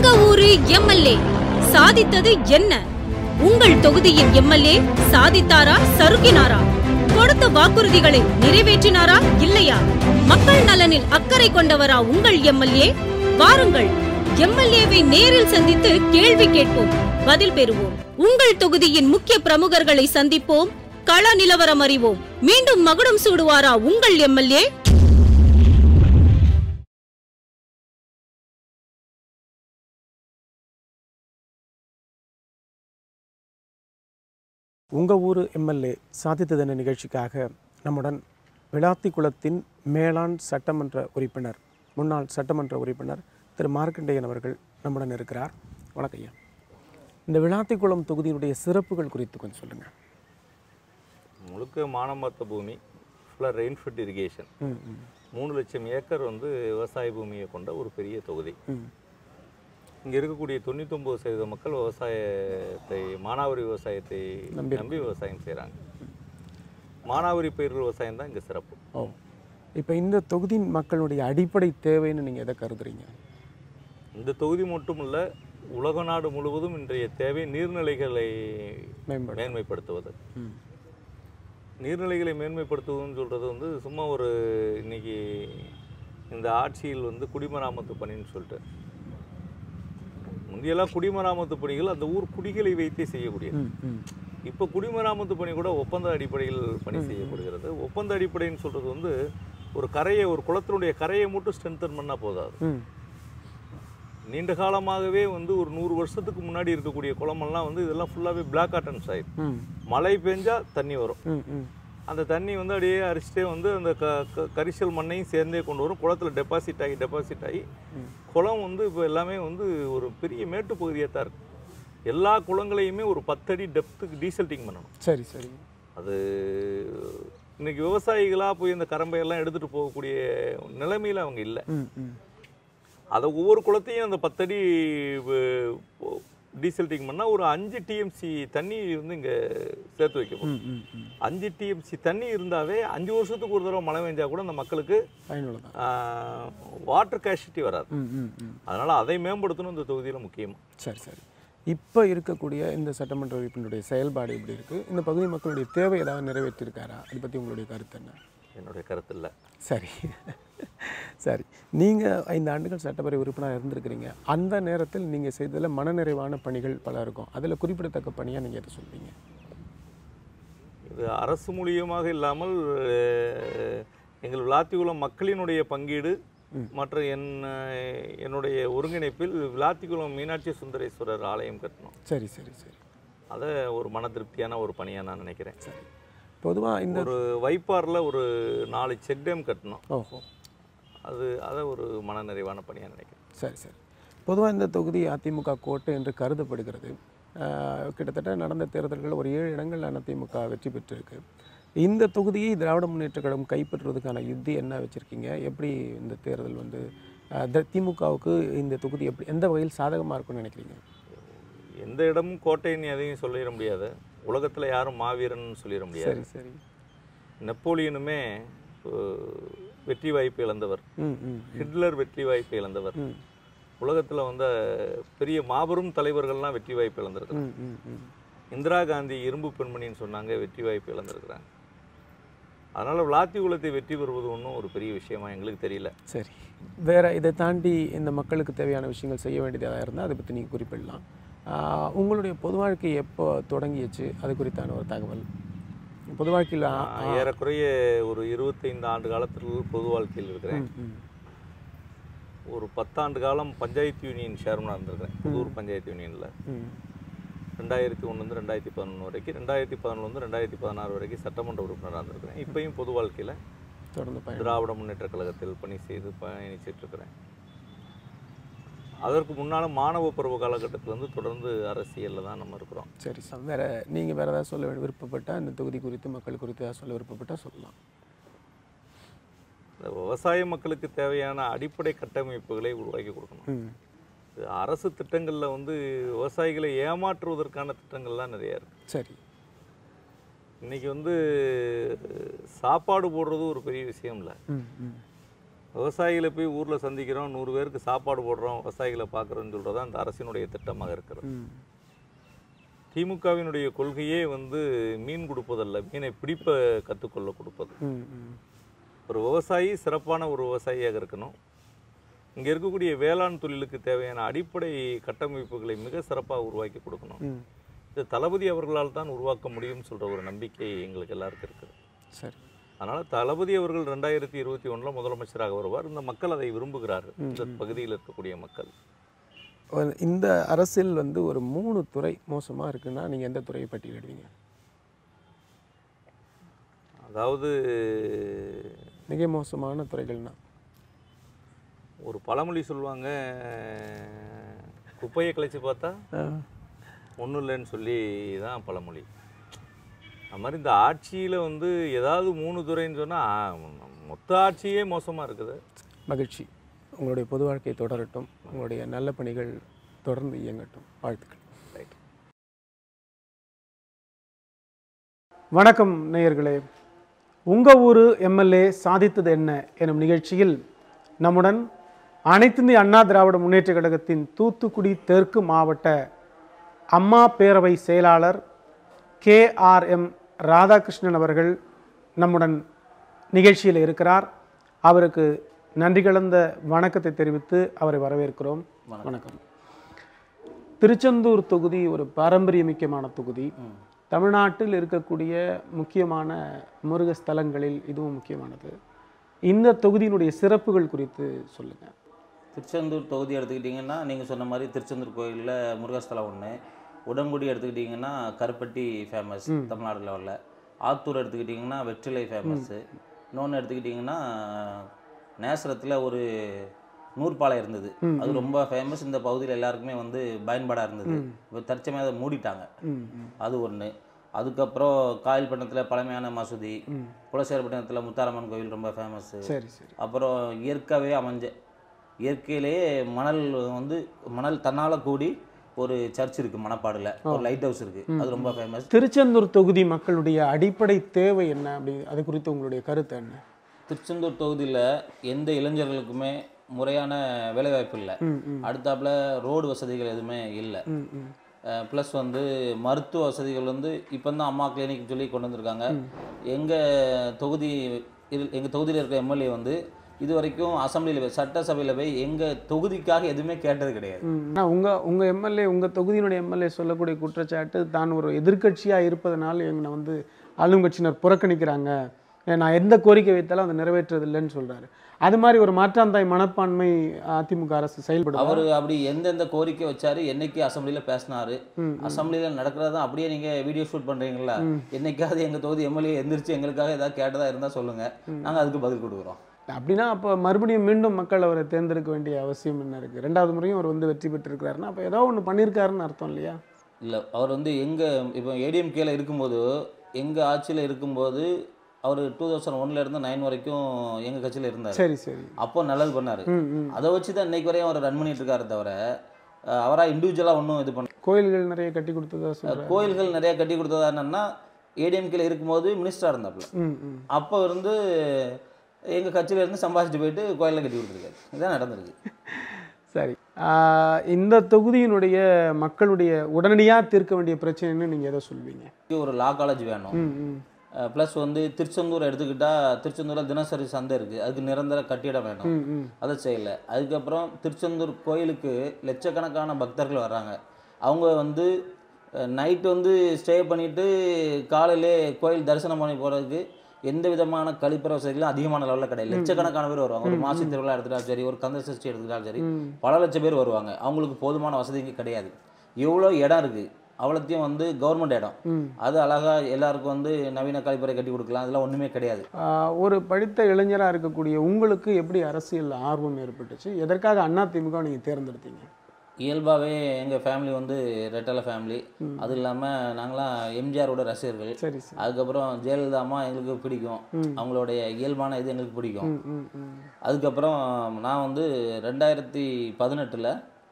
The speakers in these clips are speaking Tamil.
உங்க ஊரு எம்எல்ஏ சாதித்தது என்ன உங்கள் தொகுதியின் எம்எல்ஏ சாதித்தாரா சறுக்கினாரா கொடுத்த வாக்குறுதிகளை நிறைவேற்றினாரா இல்லையா மக்கள் நலனில் அக்கறை கொண்டவரா உங்கள் எம்எல்ஏ வாருங்கள் எம்எல்ஏவை நேரில் சந்தித்து கேள்வி கேட்போம் பதில் பெறுவோம் உங்கள் தொகுதியின் முக்கிய பிரமுகர்களை சந்திப்போம் கள நிலவரம் அறிவோம் மீண்டும் மகுடம் சூடுவாரா உங்கள் எம்எல்ஏ உங்கள் ஊர் எம்எல்ஏ சாதித்த தின நிகழ்ச்சிக்காக நம்முடன் விளாத்திக்குளத்தின் மேலாண் சட்டமன்ற உறுப்பினர் முன்னாள் சட்டமன்ற உறுப்பினர் திரு மார்க்கண்டேயன் அவர்கள் நம்முடன் இருக்கிறார் வணக்கம் ஐயா இந்த விளாத்திக்குளம் தொகுதியினுடைய சிறப்புகள் குறித்து கொஞ்சம் சொல்லுங்கள் முழுக்க மானமர்த்த பூமி ஃபுல்லாக ரெயின்ஃபெட் இரிகேஷன் ம் ம் மூணு லட்சம் ஏக்கர் வந்து விவசாய பூமியை கொண்ட ஒரு பெரிய தொகுதி ம் இங்கே இருக்கக்கூடிய தொண்ணூத்தொம்பது சதவீத மக்கள் விவசாயத்தை மானாவாரி விவசாயத்தை நம்பி நம்பி விவசாயம் செய்கிறாங்க மானாவாரி பயிர்கள் விவசாயம் தான் இங்கே சிறப்பு ஓ இப்போ இந்த தொகுதியின் மக்களுடைய அடிப்படை தேவைன்னு நீங்கள் எதை கருதுறீங்க இந்த தொகுதி மட்டும் இல்ல உலக நாடு முழுவதும் இன்றைய தேவை நீர்நிலைகளை மேம்பட மேன்மைப்படுத்துவது ம் நீர்நிலைகளை மேன்மைப்படுத்துவதுன்னு சொல்கிறது வந்து சும்மா ஒரு இன்னைக்கு இந்த ஆட்சியில் வந்து குடிமராமத்து பணின்னு சொல்லிட்டு முந்தையெல்லாம் குடிமராமத்து பணிகள் அந்த ஊர் குடிகளை வைத்தே செய்யக்கூடியது ம் ம் இப்போ குடிமராமத்து பணி கூட ஒப்பந்த அடிப்படையில் பணி செய்யப்படுகிறது ஒப்பந்த அடிப்படைன்னு சொல்கிறது வந்து ஒரு கரையை ஒரு குளத்தினுடைய கரையை மட்டும் ஸ்ட்ரென்தன் பண்ணால் போதாது ம் நீண்ட காலமாகவே வந்து ஒரு நூறு வருஷத்துக்கு முன்னாடி இருக்கக்கூடிய குளமெல்லாம் வந்து இதெல்லாம் ஃபுல்லாகவே பிளாக் ஆட்டன்ஸ் ஆயிடும் ம் மழை பெஞ்சா தண்ணி வரும் ம் ம் அந்த தண்ணி வந்து அப்படியே அரிச்சிட்டே வந்து அந்த க க- கரிசல் மண்ணையும் சேர்ந்தே கொண்டு வரும் குளத்தில் டெபாசிட் ஆகி டெபாசிட் ஆகி ம். குளம் வந்து இப்போ எல்லாமே வந்து ஒரு பெரிய மேட்டு பகுதியாக தான் இருக்கு எல்லா குளங்களையுமே ஒரு பத்தடி டெப்த்துக்கு டீசல்ட்டிங் பண்ணணும் சரி சரி அது இன்னைக்கு விவசாயிகளாக போய் இந்த கரம்பையெல்லாம் எடுத்துகிட்டு போகக்கூடிய நிலைமையில் அவங்க இல்லை ம் ம் அதை ஒவ்வொரு குளத்தையும் அந்த பத்தடி டீசல்ட்டிங் பண்ணால் ஒரு அஞ்சு டிஎம்சி தண்ணி வந்து இங்கே சேர்த்து வைக்கப்படும் ம் ம் ம் அஞ்சு டிஎம்சி தண்ணி இருந்தாவே அஞ்சு வருஷத்துக்கு ஒரு தடவை மழை பெஞ்சா கூட அந்த மக்களுக்கு பயனுள்ளதான் வாட்டர் கேஷிட்டி வராது ம் ம் ம் அதனால் அதை மேம்படுத்தணும் இந்த தொகுதியில் முக்கியம் சரி சரி இப்போ இருக்கக்கூடிய இந்த சட்டமன்ற உறுப்பினருடைய செயல்பாடு எப்படி இருக்குது இந்த பகுதி மக்களுடைய தேவை ஏதாவது நிறைவேற்றிருக்காரா அதை பற்றி உங்களுடைய கருத்து என்ன என்னுடைய கருத்து இல்லை சரி சரி நீங்கள் ஐந்து ஆண்டுகள் சட்டப்பேரவை உறுப்பினராக இருந்திருக்கிறீங்க அந்த நேரத்தில் நீங்கள் செய்ததில் மனநிறைவான பணிகள் பல இருக்கும் அதில் குறிப்பிடத்தக்க பணியாக நீங்கள் எதை சொல்வீங்க இது அரசு மூலியமாக இல்லாமல் அஹ், எங்கள் விளாத்திக்குளம் மக்களினுடைய பங்கீடு மற்ற என் அஹ், என்னுடைய ஒருங்கிணைப்பில் விளாத்திக்குளம் மீனாட்சி சுந்தரேஸ்வரர் ஆலயம் கட்டணும் சரி சரி சரி அதை ஒரு மன திருப்தியான ஒரு பணியாக நான் நினைக்கிறேன் சரி பொதுவாக இந்த ஒரு வைப்பாரில் ஒரு நாலு செக் டேம் கட்டணும் ஓஹோ அது அதை ஒரு மனநிறைவான பணியாக நினைக்கிறேன் சரி சரி பொதுவாக இந்த தொகுதி அதிமுக கோட்டை என்று கருதப்படுகிறது ஆஹ் கிட்டத்தட்ட நடந்த தேர்தல்கள் ஒரு ஏழு இடங்கள் அதிமுக வெற்றி பெற்றிருக்கு இந்த தொகுதியை திராவிட முன்னேற்ற கழகம் கைப்பற்றுவதற்கான யுத்தி என்ன வச்சுருக்கீங்க எப்படி இந்த தேர்தல் வந்து ஆஹ் த- திமுகவுக்கு இந்த தொகுதி எப்படி எந்த வகையில் சாதகமாக இருக்கும்னு நினைக்கிறீங்க எந்த இடமும் கோட்டைன்னு எதையும் சொல்லிட முடியாது உலகத்தில் யாரும் மாவீரன் சொல்லிட முடியாது சரி சரி நெப்போலியனுமே அஹ், வெற்றி வாய்ப்பு இழந்தவர் ம் ம் ஹிட்லர் வெற்றி வாய்ப்பு இழந்தவர் ம் உலகத்தில் வந்த பெரிய மாபெரும் தலைவர்கள்லாம் வெற்றி வாய்ப்பு இழந்திருக்கிறாங்க ம் ம் ம் இந்திரா காந்தி இரும்பு பெண்மணின்னு சொன்னாங்க வெற்றி வாய்ப்பு இழந்திருக்கிறாங்க அதனால் விளாத்தி குலத்தை வெற்றி பெறுவது ஒன்றும் ஒரு பெரிய விஷயமா எங்களுக்கு தெரியல சரி வேற இதை தாண்டி இந்த மக்களுக்கு தேவையான விஷயங்கள் செய்ய வேண்டியதாக இருந்தால் அதை பற்றி நீங்கள் குறிப்பிடலாம் ஆஹ் உங்களுடைய பொது வாழ்க்கை எப்போ தொடங்கியச்சு அது குறித்தான ஒரு தகவல் பொது வாழ்க்கையில் ஆ- நான் ஏறக்குறைய ஒரு இருபத்தைந்து ஆண்டு காலத்தில் பொது வாழ்க்கையில் இருக்கிறேன் ம், ம். ஒரு பத்தாண்டு காலம் பஞ்சாயத்து யூனியன் சேர்மனாக இருந்திருக்கிறேன் புதூர் பஞ்சாயத்து யூனியனில் ம் ரெண்டாயிரத்தி ஒன்றுலேருந்து ரெண்டாயிரத்தி பதினொன்று வரைக்கும் ரெண்டாயிரத்தி பதினொன்று ரெண்டாயிரத்தி பதினாறு வரைக்கும் சட்டமன்ற உறுப்பினராக இருந்திருக்கிறேன் இப்பயும் பொது வாழ்க்கையில் தொடர்ந்து பயணம் திராவிட முன்னேற்ற கழகத்தில் பணி செய்து பயணிச்சிட்டு இருக்கிறேன் அதற்கு முன்னால் மாணவ பருவ காலகட்டத்திலேருந்து தொடர்ந்து அரசியலில் தான் நம்ம இருக்கிறோம் சரி சார் வேற நீங்கள் வேறு ஏதாவது சொல்ல விருப்பப்பட்டால் இந்த தொகுதி குறித்து மக்கள் குறித்து ஏதாவது சொல்ல விருப்பப்பட்டால் சொல்லலாம் இந்த விவசாய மக்களுக்கு தேவையான அடிப்படை கட்டமைப்புகளை உருவாக்கி கொடுக்கணும் ம் இது அரசு திட்டங்களில் வந்து விவசாயிகளை ஏமாற்றுவதற்கான திட்டங்கள்லாம் நிறையா இருக்குது சரி இன்றைக்கி வந்து சாப்பாடு போடுறது ஒரு பெரிய விஷயம் இல்லை ம் ம் விவசாயிகளை போய் ஊரில் சந்திக்கிறோம் நூறு பேருக்கு சாப்பாடு போடுறோம் விவசாயிகளை பார்க்குறோன்னு சொல்கிறது அந்த அரசினுடைய திட்டமாக இருக்கிறது ம் திமுகவினுடைய கொள்கையே வந்து மீன் கொடுப்பதல்ல மீனை பிடிப்ப கற்றுக்கொள்ள கொடுப்பது ம் ம் ஒரு விவசாயி சிறப்பான ஒரு விவசாயியாக இருக்கணும் இங்கே இருக்கக்கூடிய வேளாண் தொழிலுக்கு தேவையான அடிப்படை கட்டமைப்புகளை மிக சிறப்பாக உருவாக்கி கொடுக்கணும் ம் இது தளபதி அவர்களால் தான் உருவாக்க முடியும்னு சொல்கிற ஒரு நம்பிக்கை எங்களுக்கு எல்லாருக்கும் இருக்குது சரி அதனால் தளபதி அவர்கள் ரெண்டாயிரத்தி இருபத்தி ஒன்றில் முதலமைச்சராக வருவார் இந்த மக்கள் அதை விரும்புகிறார்கள் இந்த பகுதியில் இருக்கக்கூடிய மக்கள் ஒரு- இந்த அரசியல் வந்து ஒரு மூணு துறை மோசமாக இருக்குன்னா நீங்கள் எந்த துறையை பட்டியலிடுவீங்க அதாவது மிக மோசமான துறைகள்னா ஒரு பழமொழி சொல்லுவாங்க குப்பையை கழிச்சு பார்த்தா ஒன்றும் இல்லைன்னு சொல்லி தான் பழமொழி அது மாதிரி இந்த ஆட்சியில் வந்து ஏதாவது மூணு துறைன்னு சொன்னால் மொத்த ஆட்சியே மோசமாக இருக்குது மகிழ்ச்சி உங்களுடைய பொது வாழ்க்கை தொடரட்டும் உங்களுடைய நல்ல பணிகள் தொடர்ந்து இயங்கட்டும் வாழ்த்துக்கள் ரைட் வணக்கம் நேயர்களே உங்கள் ஊர் எம்எல்ஏ சாதித்தது என்ன எனும் நிகழ்ச்சியில் நம்முடன் அனைத்திந்திய அண்ணா திராவிட முன்னேற்ற கழகத்தின் தூத்துக்குடி தெற்கு மாவட்ட அம்மா பேரவை செயலாளர் கே ஆர் எம் ராதாகிருஷ்ணன் அவர்கள் நம்முடன் நிகழ்ச்சியில் இருக்கிறார் அவருக்கு நன்றி கலந்த வணக்கத்தை தெரிவித்து அவரை வரவேற்கிறோம் வணக்கம் திருச்செந்தூர் தொகுதி ஒரு பாரம்பரியமிக்கமான தொகுதி தமிழ்நாட்டில் இருக்கக்கூடிய முக்கியமான முருக ஸ்தலங்களில் இதுவும் முக்கியமானது இந்த தொகுதியினுடைய சிறப்புகள் குறித்து சொல்லுங்க திருச்செந்தூர் தொகுதி எடுத்துக்கிட்டிங்கன்னா நீங்கள் சொன்ன மாதிரி திருச்செந்தூர் கோயிலில் முருகஸ்தலம் ஒன்று உடங்குடி எடுத்துக்கிட்டிங்கன்னா கருப்பட்டி ஃபேமஸ் தமிழ்நாடு லெவலில் ஆத்தூர் எடுத்துக்கிட்டிங்கன்னா வெற்றிலை ஃபேமஸ்ஸு இன்னொன்று எடுத்துக்கிட்டிங்கன்னா நேசரத்தில் ஒரு நூற்பாலை இருந்தது அது ரொம்ப ஃபேமஸ் இந்த பகுதியில் எல்லாருக்குமே வந்து பயன்பாடாக இருந்தது இப்போ தற்சமயம் அதை மூடிட்டாங்க ம், ம், அது ஒன்று அதுக்கப்புறம் காயல்பட்டினத்தில் பழமையான மசூதி குலசேரப்பட்டினத்தில் முத்தாரம்மன் கோவில் ரொம்ப ஃபேமஸ்ஸு சரி சரி அப்புறம் இயற்கையாகவே அமைஞ்ச இயற்கையிலேயே மணல் வந்து மணல் தன்னால் கூடி ஒரு சர்ச் இருக்குது மணப்பாடில் ஒரு லைட் ஹவுஸ் இருக்குது அது ரொம்ப ஃபேமஸ் திருச்செந்தூர் தொகுதி மக்களுடைய அடிப்படை தேவை என்ன அப்படி அது குறித்து உங்களுடைய கருத்து என்ன திருச்செந்தூர் தொகுதியில் எந்த இளைஞர்களுக்குமே முறையான வேலைவாய்ப்பு இல்லை ம், ம், அடுத்தாப்புல ரோடு வசதிகள் எதுவுமே இல்லை ம், ம். ப்ளஸ் வந்து மருத்துவ வசதிகள் வந்து இப்போ தான் அம்மா கிளினிக் சொல்லி கொண்டு வந்திருக்காங்க எங்கள் தொகுதி எங்கள் தொகுதியில் இருக்கிற எம்எல்ஏ வந்து இது வரைக்கும் அசம்பிளியில் சட்டசபையில் போய் எங்கள் தொகுதிக்காக எதுவுமே கேட்டது கிடையாது ம். ஆனா உங்க உங்க எம்எல்ஏ உங்க தொகுதியினுடைய எம்எல்ஏ சொல்லக்கூடிய குற்றச்சாட்டு தான் ஒரு எதிர்க்கட்சியா இருப்பதனால் எங்களை வந்து ஆளும் கட்சியினர் புறக்கணிக்கிறாங்க ஏ, நான் எந்த கோரிக்கை வைத்தாலும் அதை நிறைவேற்றுறதில்லைன்னு சொல்றாரு அது மாதிரி ஒரு மாற்றாந்தாய் மனப்பான்மை அதிமுக அரசு செயல்படும் அவர் அப்படி எந்தெந்த கோரிக்கை வச்சாரு என்னைக்கு அசம்பிளியில் பேசினாரு ம், அசம்பிளியில் நடக்கிறத அப்படியே நீங்கள் வீடியோ ஷூட் பண்ணுறீங்களா என்னைக்காவது எங்கள் தொகுதி எம்எல்ஏ எந்திரிச்சு எங்களுக்காக ஏதாவது கேட்டதா இருந்தால் சொல்லுங்கள் நாங்கள் அதுக்கு பதில் கொடுக்குறோம் அப்படின்னா அப்போ மறுபடியும் மீண்டும் மக்கள் அவரை தேர்ந்தெடுக்க வேண்டிய அவசியம் என்ன இருக்கு ரெண்டாவது முறையும் அவர் வந்து வெற்றி பெற்றிருக்கிறாருன்னா அப்போ ஏதோ ஒன்று பண்ணியிருக்காருன்னு அர்த்தம் இல்லையா இல்லை அவர் வந்து எங்கள் இப்போ ஏடிஎம்கேல இருக்கும்போது எங்கள் ஆட்சியில் இருக்கும்போது அவர் டூ தௌசண்ட் ஒன்ல இருந்து நைன் வரைக்கும் எங்கள் கட்சியில் இருந்தார் சரி சரி அப்போ நல்லது பண்ணார் ம் ம் அதை வச்சு தான் இன்னைக்கு வரையும் அவர் ரன் பண்ணிட்டு இருக்காரு தவிர அஹ், அவரா இண்டிவிஜுவலாக ஒன்றும் இது பண்ண கோயில்கள் நிறைய கட்டி கொடுத்ததா சொல்கிறார் கோயில்கள் நிறைய கட்டி கொடுத்ததா என்னன்னா ஏடிஎம்கேல இருக்கும்போது மினிஸ்டராக இருந்தாப்புல ம் ம் அப்போ இருந்து எங்கள் கட்சியில இருந்து சம்பாதிச்சுட்டு போயிட்டு கோயிலில் கட்டி கொடுத்துருக்காரு இதுதான் நடந்திருக்கு சரி ஆஹ் இந்த தொகுதியினுடைய மக்களுடைய உடனடியாக தீர்க்க வேண்டிய பிரச்சனைன்னு நீங்கள் எதை சொல்வீங்க ஒரு லா காலேஜ் வேணும் ம் ம் ப்ளஸ் வந்து திருச்செந்தூர் எடுத்துக்கிட்டால் திருச்செந்தூரில் தினசரி சந்தை இருக்குது அதுக்கு நிரந்தர கட்டிடம் வேணும் ம் ம் அதை செய்யலை அதுக்கப்புறம் திருச்செந்தூர் கோயிலுக்கு லட்சக்கணக்கான பக்தர்கள் வர்றாங்க அவங்க வந்து நைட்டு வந்து ஸ்டே பண்ணிவிட்டு காலையிலே கோயில் தரிசனம் பண்ணி போகிறதுக்கு எந்த விதமான கழிப்பற வசதிகளும் அதிகமான லெவலில் கிடையாது லட்சக்கணக்கான பேர் வருவாங்க ஒரு மாசி திருவிழா எடுத்துட்டாலும் சரி ஒரு கந்த சஷ்டி எடுத்துக்கிட்டாலும் சரி ம். பல லட்சம் பேர் வருவாங்க அவங்களுக்கு போதுமான வசதி இங்கே கிடையாது எவ்வளோ இடம் இருக்குது அவ்வளோத்தையும் வந்து கவர்மெண்ட் இடம் ம். அது அழகாக எல்லாருக்கும் வந்து நவீன கழிப்பறை கட்டி கொடுக்கலாம் அதெல்லாம் ஒன்றுமே கிடையாது ஆஹ் ஒரு படித்த இளைஞராக இருக்கக்கூடிய உங்களுக்கு எப்படி அரசியல் ஆர்வம் ஏற்பட்டுச்சு எதற்காக அண்ணா திமுக நீங்கள் தேர்ந்தெடுத்தீங்க இயல்பாகவே எங்கள் ஃபேமிலி வந்து ரெட்டலை ஃபேமிலி அது இல்லாமல் நாங்களாம் எம்ஜிஆரோட ரசிகர்கள் சரி சரி அதுக்கப்புறம் ஜெயலலிதா அம்மா எங்களுக்கு பிடிக்கும் அவங்களுடைய இயல்பான இது எங்களுக்கு பிடிக்கும் ம் ம் ம் அதுக்கப்புறம் நான் வந்து ரெண்டாயிரத்தி பதினெட்டில்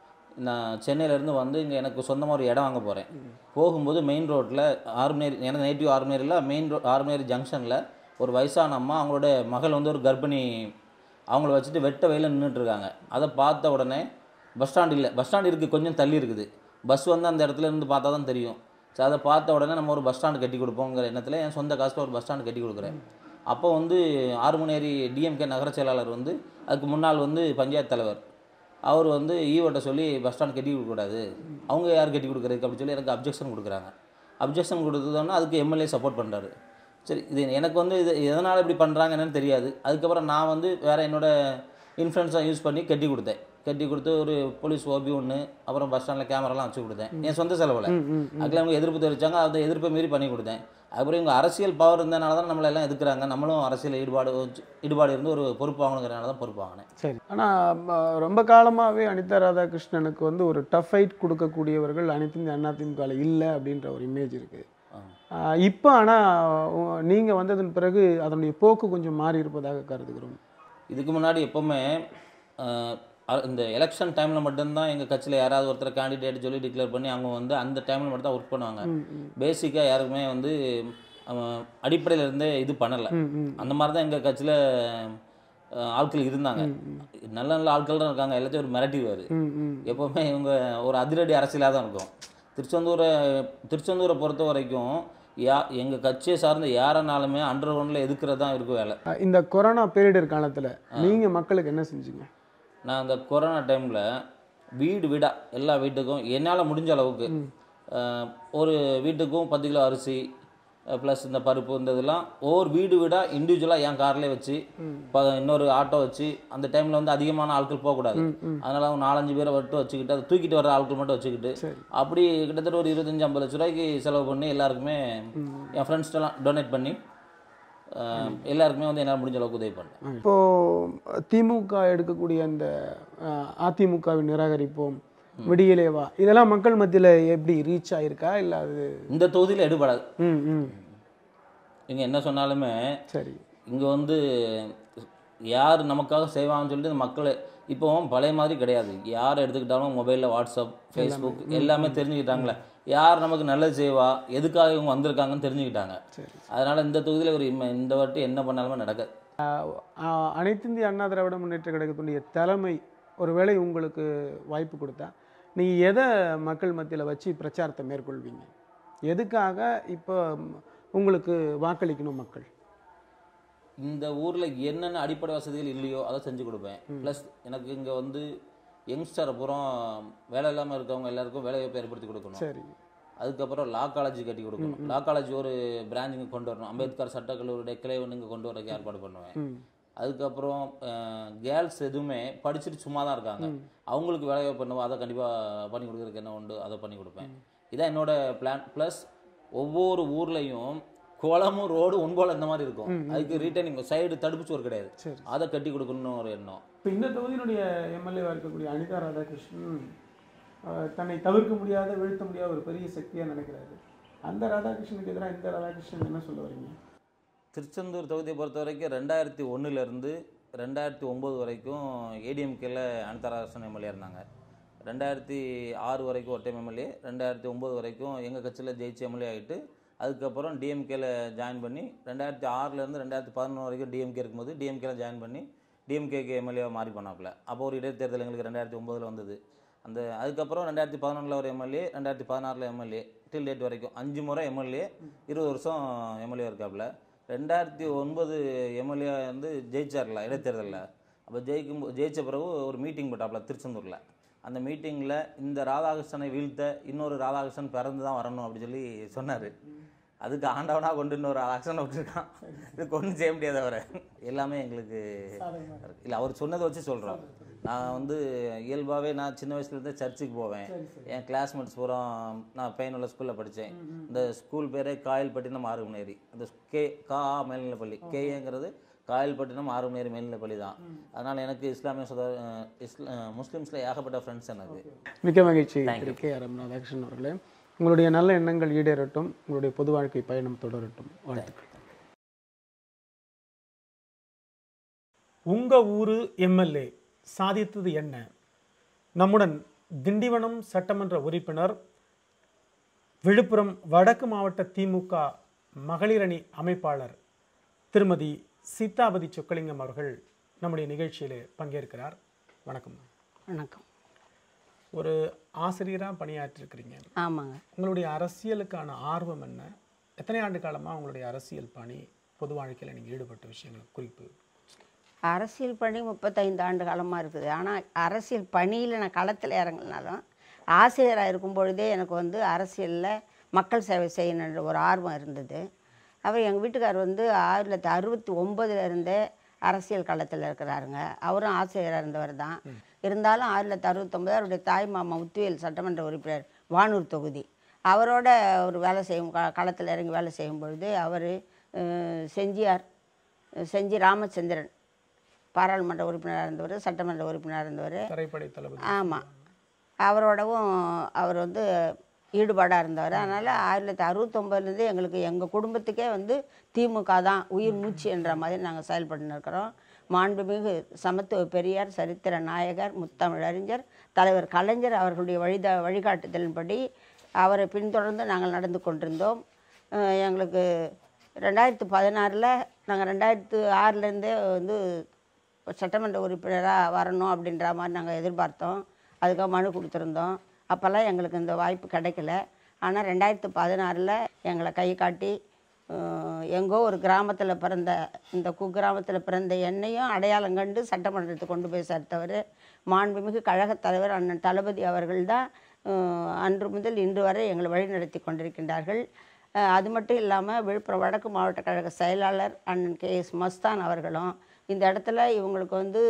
நான் சென்னையிலேருந்து வந்து இங்கே எனக்கு சொந்தமாக ஒரு இடம் வாங்க போகிறேன் போகும்போது மெயின் ரோட்டில் ஆர்மினேரி எனக்கு நேட்டிவ் ஆர்மினேரியில் மெயின் ரோட் ஆர்மினேரி ஜங்ஷனில் ஒரு வயசான அம்மா அவங்களோட மகள் வந்து ஒரு கர்ப்பிணி அவங்கள வச்சுட்டு வெட்ட வெயில நின்றுட்டு இருக்காங்க அதை பார்த்த உடனே பஸ் ஸ்டாண்ட் இல்லை பஸ் ஸ்டாண்ட் இருக்குது கொஞ்சம் தள்ளி இருக்குது பஸ் வந்து அந்த இடத்துல இருந்து பார்த்தா தான் தெரியும் ஸோ அதை பார்த்த உடனே நம்ம ஒரு பஸ் ஸ்டாண்டு கட்டி கொடுப்போங்கிற எண்ணத்தில் என் சொந்த காசில் ஒரு பஸ் ஸ்டாண்டு கட்டி கொடுக்குறேன் அப்போ வந்து ஆறுமணேரி டிஎம்கே நகர செயலாளர் வந்து அதுக்கு முன்னால் வந்து பஞ்சாயத்து தலைவர் அவர் வந்து ஈவோட்ட சொல்லி பஸ் ஸ்டாண்ட் கட்டி கொடுக்கக்கூடாது அவங்க யார் கட்டி கொடுக்குறதுக்கு அப்படின்னு சொல்லி எனக்கு அப்ஜெக்ஷன் கொடுக்குறாங்க அப்ஜெக்ஷன் கொடுத்ததோன்னா அதுக்கு எம்எல்ஏ சப்போர்ட் பண்ணுறாரு சரி இது எனக்கு வந்து இது எதனால் இப்படி பண்ணுறாங்க என்னன்னு தெரியாது அதுக்கப்புறம் நான் வந்து வேறு என்னோட இன்ஃப்ளூயன்ஸாக யூஸ் பண்ணி கட்டி கொடுத்தேன் கட்டி கொடுத்து ஒரு போலீஸ் ஓபி ஒன்று அப்புறம் பஸ் ஸ்டாண்டில் கேமராலாம் வச்சு கொடுத்தேன் என் சொந்த செலவில் அதுக்கு அவங்க எதிர்ப்பு தெரிவித்தாங்க அந்த எதிர்ப்பை மீறி பண்ணி கொடுத்தேன் அப்புறம் இவங்க அரசியல் பவர் இருந்தனால தான் நம்மளை எல்லாம் எதுக்குறாங்க நம்மளும் அரசியல் ஈடுபாடு வச்சு- ஈடுபாடு இருந்து ஒரு பொறுப்பு வாங்கணுங்கிறனால தான் பொறுப்பு வாங்கினேன் சரி ஆனால் ரொம்ப காலமாகவே அனிதா ராதாகிருஷ்ணனுக்கு வந்து ஒரு டஃப் ஃபைட் கொடுக்கக்கூடியவர்கள் அனைத்து இந்த அதிமுகவில் இல்லை அப்படின்ற ஒரு இமேஜ் இருக்குது இப்போ ஆனால் நீங்கள் வந்ததன் பிறகு அதனுடைய போக்கு கொஞ்சம் மாறி இருப்பதாக கருதுகிறோம் இதுக்கு முன்னாடி எப்போவுமே அஹ், அ- இந்த எலெக்ஷன் டைமில் மட்டும்தான் எங்கள் கட்சியில் யாராவது ஒருத்தர் கேண்டிடேட் சொல்லி டிக்ளேர் பண்ணி அவங்க வந்து அந்த டைமில் மட்டும் தான் ஒர்க் பண்ணுவாங்க பேசிக்காக யாருக்குமே வந்து அடிப்படையில் இருந்தே இது பண்ணலை அந்த மாதிரி தான் எங்கள் கட்சியில் ஆட்கள் இருந்தாங்க நல்ல நல்ல ஆட்கள் தான் இருக்காங்க எல்லாத்தையும் ஒரு மிரட்டிடுவார் ம் ம் எப்போவுமே இவங்க ஒரு அதிரடி அரசியலாக தான் இருக்கும் திருச்செந்தூரை திருச்செந்தூரை பொறுத்த வரைக்கும் யா எங்கள் கட்சியை சார்ந்த யாரனாலுமே அண்டர் கிரவுண்டில் எதுக்குறது தான் இருக்கு வேலை அஹ் இந்த கொரோனா பேரிடர் காலத்தில் நீங்கள் மக்களுக்கு என்ன செஞ்சீங்க நான் அந்த கொரோனா டைமில் வீடு வீடாக எல்லா வீட்டுக்கும் என்னால் முடிஞ்ச அளவுக்கு அஹ், ஒரு வீட்டுக்கும் பத்து கிலோ அரிசி ப்ளஸ் இந்த பருப்பு இந்த இதெல்லாம் ஒவ்வொரு வீடு வீடாக இண்டிவிஜுவலாக என் கார்லேயே வச்சு ப இன்னொரு ஆட்டோ வச்சு அந்த டைமில் வந்து அதிகமான ஆட்கள் போகக்கூடாது அதனால் அவங்க நாலஞ்சு பேரை மட்டும் வச்சுக்கிட்டு அதை தூக்கிட்டு வர ஆட்கள் மட்டும் வச்சுக்கிட்டு அப்படி கிட்டத்தட்ட ஒரு இருபத்தஞ்சி ஐம்பது லட்ச ரூபாய்க்கு செலவு பண்ணி எல்லாருக்குமே என் ஃப்ரெண்ட்ஸ்டெல்லாம் டொனேட் பண்ணி அஹ், எல்லாருக்குமே வந்து என்னால் முடிஞ்ச அளவுக்கு உதவி பண்ணேன் இப்போ திமுக எடுக்கக்கூடிய அந்த அஹ், அதிமுகவை நிராகரிப்போம் விடியலேவா இதெல்லாம் மக்கள் மத்தியில் எப்படி ரீச் ஆயிருக்கா இல்லை அது இந்த தொகுதியில் எடுபடாது ம் ம் நீங்கள் என்ன சொன்னாலுமே சரி இங்கே வந்து யார் நமக்காக செய்வாங்கன்னு சொல்லிட்டு இந்த மக்களை இப்போ பழைய மாதிரி கிடையாது யார் எடுத்துக்கிட்டாலும் மொபைலில் வாட்ஸ்அப் ஃபேஸ்புக் எல்லாமே தெரிஞ்சுக்கிட்டாங்களே யார் நமக்கு நல்லது செய்வா எதுக்காக இவங்க வந்திருக்காங்கன்னு தெரிஞ்சுக்கிட்டாங்க அதனால் இந்த தொகுதியில் ஒரு இம்ம- இந்த வாட்டி என்ன பண்ணாலுமே நடக்காது ஆஹ் அனைத்து இந்திய அண்ணா திராவிட முன்னேற்ற கழகத்துடைய தலைமை ஒருவேளை உங்களுக்கு வாய்ப்பு கொடுத்தா நீங்கள் எதை மக்கள் மத்தியில் வச்சு பிரச்சாரத்தை மேற்கொள்வீங்க எதுக்காக இப்போ ம், உங்களுக்கு வாக்களிக்கணும் மக்கள் இந்த ஊரில் என்னென்ன அடிப்படை வசதிகள் இல்லையோ அதை செஞ்சு கொடுப்பேன் ப்ளஸ் எனக்கு இங்கே வந்து யங்ஸ்டர் அப்புறம் வேலை இல்லாமல் இருக்கவங்க எல்லாருக்கும் வேலை வாய்ப்பு ஏற்படுத்தி கொடுக்கணும் சரி அதுக்கப்புறம் லா காலேஜ் கட்டி கொடுக்கணும் லா காலேஜ் ஒரு பிரான்ச் இங்கே கொண்டு வரணும் அம்பேத்கர் சட்டக்கல்லூரியுடைய கிளை ஒன்று இங்கே கொண்டு வரதுக்கு ஏற்பாடு பண்ணுவேன் ம் அதுக்கப்புறம் கேர்ள்ஸ் எதுவுமே படிச்சுட்டு சும்மா தான் இருக்காங்க அவங்களுக்கு வேலையை பண்ணுவோம் அதை கண்டிப்பாக பண்ணி கொடுக்குறதுக்கு என்ன உண்டு அதை பண்ணி கொடுப்பேன் இதான் என்னோட பிளான் ப்ளஸ் ஒவ்வொரு ஊர்லேயும் குளமும் ரோடு ஒன்போல இந்த மாதிரி இருக்கும் அதுக்கு ரீட்டைனிங் சைடு தடுப்பு சுவர் கிடையாது சரி. அதை கட்டி கொடுக்கணும்னு ஒரு எண்ணம் இப்போ இந்த தொகுதியினுடைய எம்எல்ஏவாக இருக்கக்கூடிய அனிதா ராதாகிருஷ்ணன் ஆஹ், தன்னை தவிர்க்க முடியாத வீழ்த்த முடியாத ஒரு பெரிய சக்தியாக நினைக்கிறாரு அந்த ராதாகிருஷ்ணனுக்கு எதிராக இந்த ராதாகிருஷ்ணன் என்ன சொல்ல வரீங்க திருச்செந்தூர் தொகுதியை பொறுத்த வரைக்கும் ரெண்டாயிரத்தி ஒன்றுலேருந்து ரெண்டாயிரத்தி ஒம்பது வரைக்கும் ஏடிஎம்கேல அனிதாராசன் எம்எல்ஏ இருந்தாங்க ரெண்டாயிரத்தி ஆறு வரைக்கும் ஒரு டைம் எம்எல்ஏ ரெண்டாயிரத்தி ஒம்பது வரைக்கும் எங்கள் கட்சியில் ஜெயிச்சு எம்எல்ஏ ஆகிட்டு அதுக்கப்புறம் டிஎம்கேல ஜாயின் பண்ணி ரெண்டாயிரத்தி ஆறுலேருந்து ரெண்டாயிரத்தி பதினொன்று வரைக்கும் டிஎம்கே இருக்கும்போது டிஎம்கேல ஜாயின் பண்ணி டிஎம்கேக்கு எம்எல்ஏவை மாறி பண்ணாப்புல அப்போ ஒரு இடைத்தேர்தல் எங்களுக்கு ரெண்டாயிரத்தி ஒம்போதில் வந்தது அந்த அதுக்கப்புறம் ரெண்டாயிரத்தி பதினொன்றில் ஒரு எம்எல்ஏ ரெண்டாயிரத்தி பதினாறில் எம்எல்ஏ டில் டேட் வரைக்கும் அஞ்சு முறை எம்எல்ஏ இருபது வருஷம் எம்எல்ஏ இருக்காப்புல ரெண்டாயிரத்தி ஒன்பது எம்எல்ஏ வந்து ஜெயிச்சார்ல இடைத்தேர்தலில் அப்போ ஜெயிக்கும் போ- ஜெயிச்ச பிறகு ஒரு மீட்டிங் போட்டாப்புல திருச்செந்தூரில் அந்த மீட்டிங்கில் இந்த ராதாகிருஷ்ணனை வீழ்த்த இன்னொரு ராதாகிருஷ்ணன் பிறந்து தான் வரணும் அப்படி சொல்லி சொன்னார் அதுக்கு ஆண்டவனாக கொண்டு இன்னொரு ராதாகிருஷ்ணனை விட்டுருக்கான் இது கொண்டு செய்ய முடியாது அவரை எல்லாமே எங்களுக்கு இல்லை அவர் சொன்னதை வச்சு சொல்கிறோம் நான் வந்து இயல்பாகவே நான் சின்ன வயசுலேருந்தே சர்ச்சுக்கு போவேன் என் கிளாஸ்மேட்ஸ் பூரா நான் பையனுள்ள ஸ்கூலில் படித்தேன் இந்த ஸ்கூல் பேரே காயல்பட்டினம் ஆறுமநேரி அந்த கே கா மேல்நிலைப்பள்ளி கேஏங்கிறது காயல்பட்டினம் ஆறுமநேரி மேல்நிலைப்பள்ளி தான் அதனால் எனக்கு இஸ்லாமிய சுத இஸ்லா முஸ்லீம்ஸில் ஏகப்பட்ட ஃப்ரெண்ட்ஸ் எனக்கு மிக்க மகிழ்ச்சி திரு கே ஆர் எம் ராதாகிருஷ்ணன் அவர்களே உங்களுடைய நல்ல எண்ணங்கள் ஈடேறட்டும் உங்களுடைய பொது வாழ்க்கை பயணம் தொடரட்டும் வாழ்த்துக்கள் உங்க ஊரு எம்எல்ஏ சாதித்தது என்ன நம்முடன் திண்டிவனம் சட்டமன்ற உறுப்பினர் விழுப்புரம் வடக்கு மாவட்ட திமுக மகளிரணி அமைப்பாளர் திருமதி சீதாபதி சொக்கலிங்கம் அவர்கள் நம்முடைய நிகழ்ச்சியில் பங்கேற்கிறார் வணக்கம் வணக்கம் ஒரு ஆசிரியராக பணியாற்றிருக்கிறீங்க ஆமாங்க உங்களுடைய அரசியலுக்கான ஆர்வம் என்ன எத்தனை ஆண்டு காலமாக உங்களுடைய அரசியல் பணி பொது வாழ்க்கையில் நீங்கள் ஈடுபட்ட விஷயங்கள் குறிப்பு அரசியல் பணி முப்பத்தைந்து ஆண்டு காலமாக இருக்குது ஆனால் அரசியல் பணியில் நான் களத்தில் இறங்கினாலும் ஆசிரியராக இருக்கும் பொழுதே எனக்கு வந்து அரசியலில் மக்கள் சேவை செய்யணுன்ற ஒரு ஆர்வம் இருந்தது அவர் எங்கள் வீட்டுக்கார் வந்து ஆயிரத்தி தொள்ளாயிரத்தி அறுபத்தி ஒம்பதுல இருந்தே அரசியல் களத்தில் இருக்கிறாருங்க அவரும் ஆசிரியராக இருந்தவர் தான் இருந்தாலும் ஆயிரத்தி தொள்ளாயிரத்தி அறுபத்தொம்பது அவருடைய தாய் மாமா முத்துவேல் சட்டமன்ற உறுப்பினர் வானூர் தொகுதி அவரோட ஒரு வேலை செய்யும் க களத்தில் இறங்கி வேலை செய்யும் பொழுது அவர் செஞ்சியார் செஞ்சி ராமச்சந்திரன் பாராளுமன்ற உறுப்பினராக இருந்தவர் சட்டமன்ற உறுப்பினராக இருந்தவர் தரைப்படை தளபதி ஆமாம் அவரோடவும் அவர் வந்து ஈடுபாடாக இருந்தவர் அதனால் ஆயிரத்தி தொள்ளாயிரத்தி அறுபத்தொம்பதுலேருந்து எங்களுக்கு எங்கள் குடும்பத்துக்கே வந்து திமுக தான் உயிர் மூச்சு என்ற மாதிரி நாங்கள் செயல்பட்டு இருக்கிறோம் மாண்புமிகு சமத்துவ பெரியார் சரித்திர நாயகர் முத்தமிழறிஞர் தலைவர் கலைஞர் அவர்களுடைய வழித வழிகாட்டுதலின்படி அவரை பின்தொடர்ந்து நாங்கள் நடந்து கொண்டிருந்தோம் அஹ் எங்களுக்கு ரெண்டாயிரத்து பதினாறில் நாங்கள் ரெண்டாயிரத்து ஆறுலேருந்தே வந்து சட்டமன்ற உறுப்பினராக வரணும் அப்படின்ற மாதிரி நாங்கள் எதிர்பார்த்தோம் அதுக்காக மனு கொடுத்துருந்தோம் அப்போல்லாம் எங்களுக்கு இந்த வாய்ப்பு கிடைக்கல ஆனால் ரெண்டாயிரத்து பதினாறில் எங்களை கை காட்டி அஹ், எங்கோ ஒரு கிராமத்தில் பிறந்த இந்த குக்கிராமத்தில் பிறந்த என்னையும் அடையாளம் கண்டு சட்டமன்றத்துக்கு கொண்டு போய் சேர்த்தவர் மாண்புமிகு கழகத் தலைவர் அண்ணன் தளபதி அவர்கள் தான் அன்று முதல் இன்று வரை எங்களை வழிநடத்தி கொண்டிருக்கின்றார்கள் அஹ், அது மட்டும் இல்லாமல் விழுப்புரம் வடக்கு மாவட்ட கழக செயலாளர் அண்ணன் கே எஸ் மஸ்தான் அவர்களும் இந்த இடத்துல இவங்களுக்கு வந்து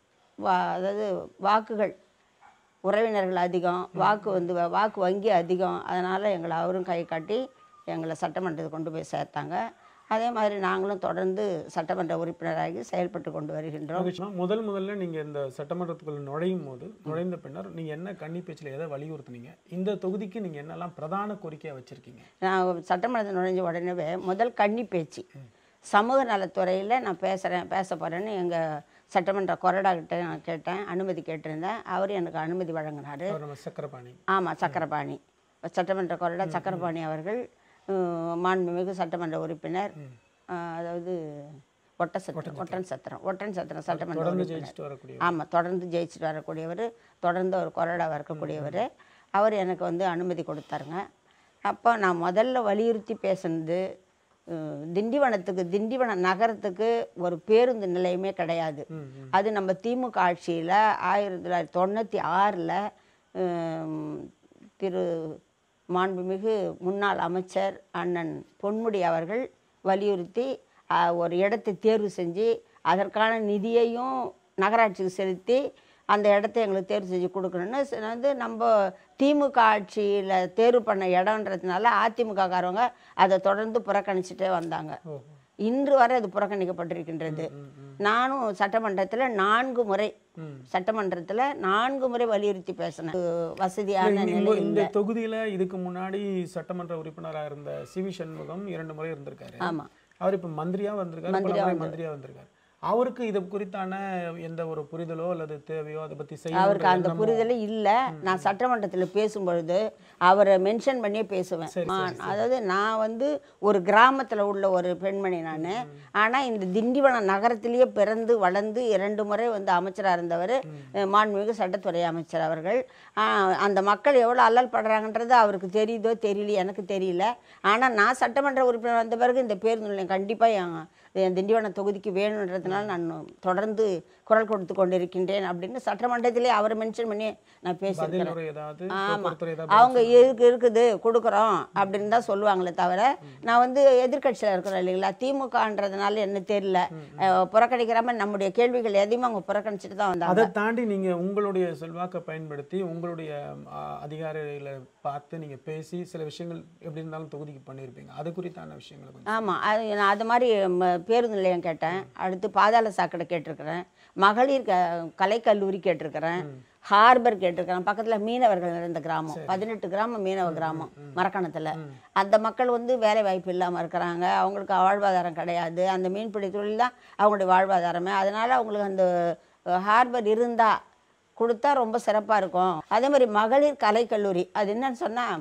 வா அதாவது வாக்குகள் உறவினர்கள் அதிகம் வாக்கு வந்து வ- வாக்கு வங்கி அதிகம் அதனால் எங்களை அவரும் கை காட்டி எங்களை சட்டமன்றத்துக்கு கொண்டு போய் சேர்த்தாங்க அதே மாதிரி நாங்களும் தொடர்ந்து சட்டமன்ற உறுப்பினராகி செயல்பட்டு கொண்டு வருகின்றோம் மகிழ்ச்சிமா. முதல் முதல்ல நீங்கள் இந்த சட்டமன்றத்துக்குள்ள நுழையும் போது நுழைந்த பின்னர் நீங்கள் என்ன கன்னி பேச்சில் எதை வலியுறுத்துனீங்க இந்த தொகுதிக்கு நீங்கள் என்னெல்லாம் பிரதான கோரிக்கையாக வச்சுருக்கீங்க நான் சட்டமன்றத்தில் நுழைஞ்ச உடனே முதல் கன்னி பேச்சு சமூக நலத்துறையில் நான் பேசுகிறேன் பேச போகிறேன்னு எங்கள் சட்டமன்ற கொறடா கிட்ட நான் கேட்டேன் அனுமதி கேட்டிருந்தேன் அவர் எனக்கு அனுமதி வழங்கினார் அவர் நம்ம சக்கரபாணி ஆமாம் சக்கரபாணி சட்டமன்ற கொறடா சக்கரபாணி அவர்கள் உம், மாண்புமிகு சட்டமன்ற உறுப்பினர் அஹ், அதாவது ஒட்ட சத்திரம் ஒட்டன் சத்திரம் ஒட்டன் சத்திரம் சட்டமன்ற தொடர்ந்து உறுப்பினர் ஜெயிச்சுட்டு வரக்கூடிய ஆமாம் தொடர்ந்து ஜெயிச்சுட்டு வரக்கூடியவர் தொடர்ந்து ஒரு கொறடாவாக இருக்கக்கூடியவர் அவர் எனக்கு வந்து அனுமதி கொடுத்தாருங்க அப்போ நான் முதல்ல வலியுறுத்தி பேசுனது அஹ், திண்டிவனத்துக்கு திண்டிவனம் நகரத்துக்கு ஒரு பேருந்து நிலையமே கிடையாது அது நம்ம திமுக ஆட்சியில் ஆயிரத்தி தொள்ளாயிரத்தி தொண்ணூற்றி ஆறில் திரு மாண்புமிகு முன்னாள் அமைச்சர் அண்ணன் பொன்முடி அவர்கள் வலியுறுத்தி அஹ், ஒரு இடத்தை தேர்வு செஞ்சு அதற்கான நிதியையும் நகராட்சிக்கு செலுத்தி அந்த இடத்த எங்களுக்கு தேர்வு செஞ்சு கொடுக்கணும்னு ச- வந்து நம்ம திமுக ஆட்சியில் தேர்வு பண்ண இடம்ன்றதுனால அதிமுககாரவங்க அதை தொடர்ந்து புறக்கணிச்சுட்டே வந்தாங்க இன்று வரை அது புறக்கணிக்கப்பட்டிருக்கின்றது நானும் சட்டமன்றத்தில் நான்கு முறை சட்டமன்றத்தில் நான்கு முறை வலியுறுத்தி பேசினேன் வசதியான இந்த- நிலை இந்த- இந்த இல்லை தொகுதியில இதுக்கு முன்னாடி சட்டமன்ற உறுப்பினராக இருந்த சி வி சண்முகம் இரண்டு முறை இருந்திருக்காரு ஆமா. அவர் இப்ப மந்திரியா வந்திருக்காரு பல மந்திரியா முறை வந்து- மந்திரியா வந்திருக்காரு அவருக்கு இது குறித்தான எந்த ஒரு புரிதலோ அல்லது தேவையோ அதை பத்தி அவருக்கு அந்த செய்ய புரிதலே இல்லை நான் சட்டமன்றத்தில் பேசும்பொழுது அவரை மென்ஷன் பண்ணியே பேசுவேன் சரி, ஆ, அதாவது நான் வந்து ஒரு கிராமத்தில் உள்ள ஒரு பெண்மணி நான் ஆனால் இந்த திண்டிவனம் நகரத்திலேயே பிறந்து வளர்ந்து இரண்டு முறை வந்து அமைச்சராக இருந்தவர் மாண்புமிகு சட்டத்துறை அமைச்சர் அவர்கள் ஆ, அந்த மக்கள் எவ்வளோ அல்லல் படுறாங்கன்றது அவருக்கு தெரியுதோ தெரியல எனக்கு தெரியல ஆனால் நான் சட்டமன்ற உறுப்பினர் வந்த பிறகு இந்த பேருந்து நிலையம் கண்டிப்பாக என் என் திண்டிவனம் தொகுதிக்கு வேணுன்றதுனால நான் தொடர்ந்து குரல் கொடுத்து கொண்டிருக்கின்றேன் அப்படின்னு சட்டமன்றத்திலே அவரை மென்ஷன் பண்ணி நான் பேசியிருக்கிறேன் பதில் ஏதாவது ஆமாம் போக்குவரத்துறை ஏதாவது அவங்க இருக்கு இருக்குது கொடுக்குறோம் அப்படின்னு தான் சொல்லுவாங்களே தவிர நான் வந்து எதிர்க்கட்சியில் இருக்கிறேன் இல்லைங்களா திமுகன்றதுனால என்ன தெரியல அஹ் புறக்கணிக்கிறாம நம்முடைய கேள்விகள் எதையுமே அவங்க புறக்கணிச்சிட்டு தான் வந்தாங்க அதை தாண்டி நீங்க உங்களுடைய செல்வாக்கை பயன்படுத்தி உங்களுடைய ஆ, அதிகாரிகளை பார்த்து நீங்க பேசி சில விஷயங்கள் எப்படி இருந்தாலும் தொகுதிக்கு பண்ணியிருப்பீங்க அது குறித்தான விஷயங்களை கொஞ்சம் ஆமாம் அது நான் அது மாதிரி ம, பேருந்து நிலையம் கேட்டேன் அடுத்து பாதாள சாக்கடை கேட்டிருக்கிறேன் மகளிர் க கலைக்கல்லூரி கேட்டிருக்கிறேன் ஹார்பர் கேட்டிருக்கிறேன் பக்கத்தில் மீனவர்கள் இருந்த கிராமம் பதினெட்டு கிராமம் மீனவ கிராமம் மரக்கணத்தில் அந்த மக்கள் வந்து வேலை வாய்ப்பு இல்லாமல் இருக்கிறாங்க அவங்களுக்கு வாழ்வாதாரம் கிடையாது அந்த மீன்பிடி தொழில் தான் அவங்களுடைய வாழ்வாதாரமே அதனால் அவங்களுக்கு அந்த ஹார்பர் இருந்தால் கொடுத்தா ரொம்ப சிறப்பாக இருக்கும் அதே மாதிரி மகளிர் கலைக்கல்லூரி அது என்னன்னு சொன்னால்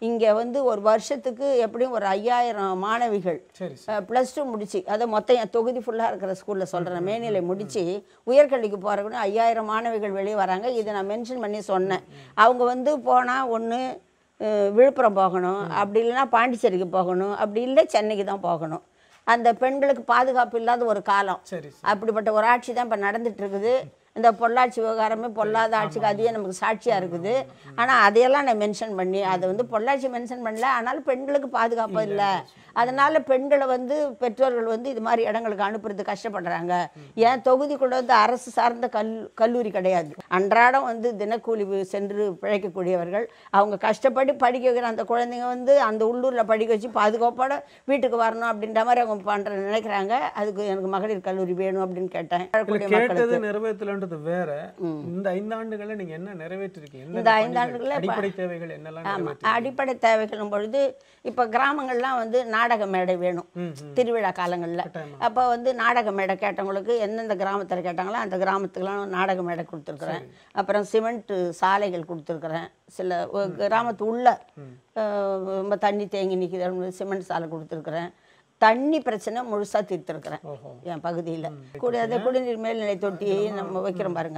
இங்கே வந்து ஒரு வருஷத்துக்கு எப்படியும் ஒரு ஐயாயிரம் மாணவிகள் சரி ப்ளஸ் டூ முடிச்சு அதை மொத்தம் என் தொகுதி ஃபுல்லாக இருக்கிற ஸ்கூலில் சொல்கிறேன் மேல்நிலை முடிச்சு உயர்கல்விக்கு போகிறவங்க ஐயாயிரம் மாணவிகள் வெளியே வராங்க இதை நான் மென்ஷன் பண்ணி சொன்னேன் அவங்க வந்து போனால் ஒன்று விழுப்புரம் போகணும் அப்படி இல்லைன்னா பாண்டிச்சேரிக்கு போகணும் அப்படி இல்லை சென்னைக்கு தான் போகணும் அந்த பெண்களுக்கு பாதுகாப்பு இல்லாத ஒரு காலம் சரி அப்படிப்பட்ட ஒரு ஆட்சி தான் இப்போ நடந்துட்டு இருக்குது இந்த பொள்ளாச்சி விவகாரமே பொல்லாத ஆட்சிக்கு அதுவே நமக்கு சாட்சியாக இருக்குது ஆனால் அதையெல்லாம் நான் மென்ஷன் பண்ணி அதை வந்து பொள்ளாச்சி மென்ஷன் பண்ணல ஆனாலும் பெண்களுக்கு பாதுகாப்பு இல்லை அதனால் பெண்களை வந்து பெற்றோர்கள் வந்து இது மாதிரி இடங்களுக்கு அனுப்புறது கஷ்டப்படுறாங்க என் தொகுதிக்குள்ள வந்து அரசு சார்ந்த கல் கல்லூரி கிடையாது அன்றாடம் வந்து தினக்கூலி வி- சென்று பிழைக்கக்கூடியவர்கள் அவங்க கஷ்டப்பட்டு படிக்க வைக்கிற அந்த குழந்தைங்க வந்து அந்த உள்ளூரில் படிக்க வச்சு பாதுகாப்போட வீட்டுக்கு வரணும் அப்படின்ற மாதிரி அவங்க பண்ணுற நினைக்கிறாங்க அதுக்கு எனக்கு மகளிர் கல்லூரி வேணும் அப்படின்னு கேட்டேன் இல்ல, வாழக்கூடிய கேட்டது மக்களுக்கு நிறைவேற்றலன்றது வேற இந்த ஐந்தாண்டுகளை நீங்க என்ன நிறைவேற்றிருக்கீங்க இந்த எந்தெந்த ஐந்தாண்டுகள்ல பணிகள், இப்ப- அடிப்படை தேவைகள் என்னெல்லாம் ஆமாம் நிறைவேற்றி அடிப்படை தேவைகளும் பொழுது இப்போ கிராமங்கள்லாம் வந்து நாடக மேடை வேணும் திருவிழா காலங்களில் அப்போ வந்து நாடக மேடை கேட்டவங்களுக்கு எந்தெந்த கிராமத்தில் கேட்டாங்களோ அந்த கிராமத்துக்குலாம் நாடக மேடை கொடுத்துருக்குறேன் அப்புறம் சிமெண்ட்டு சாலைகள் கொடுத்துருக்குறேன் சில ஒ- கிராமத்து உள்ள அஹ், ரொம்ப தண்ணி தேங்கி நிற்கிது சிமெண்ட் சாலை கொடுத்துருக்குறேன் தண்ணி பிரச்சனை முழுசாக தீர்த்துருக்குறேன் என் பகுதியில் கூட அந்த குடிநீர் மேல்நிலை தொட்டி நம்ம வைக்கிறோம் பாருங்க